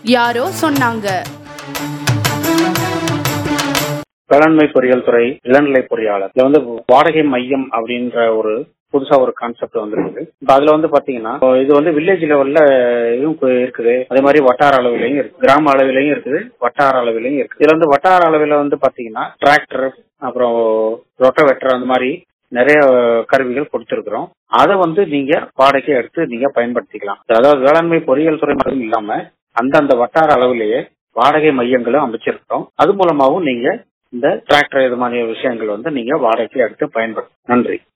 யாரோ சொன்னாங்க வேளாண்மை பொறியியல் துறை இளநிலை பொறியாளர் இதுல வந்து வாடகை மையம் அப்படின்ற ஒரு புதுசா ஒரு கான்செப்ட் வந்திருக்குது இப்ப அதுல வந்து பாத்தீங்கன்னா இப்போ இது வந்து வில்லேஜ் லெவல்ல இதுவும் கு- இருக்குது அதே மாதிரி வட்டார அளவிலையும் இருக்கு கிராம அளவிலையும் இருக்குது வட்டார அளவிலையும் இருக்கு இதுல வந்து வட்டார அளவில் வந்து பாத்தீங்கன்னா டிராக்டர் அப்புறம் ரொட்டவேட்டர் அந்த மாதிரி நிறைய கருவிகள் கொடுத்திருக்கிறோம் அதை வந்து நீங்க வாடகைக்கு எடுத்து நீங்க பயன்படுத்திக்கலாம் அதாவது வேளாண்மை பொறியியல் துறை மட்டும் இல்லாம அந்தந்த வட்டார அளவிலேயே வாடகை மையங்களும் அமைச்சிருக்கிறோம் அது மூலமாவும் நீங்க இந்த டிராக்டர் இது மாதிரி விஷயங்கள் வந்து நீங்க வாடகைக்கு எடுத்து பயன்படுத்தலாம் நன்றி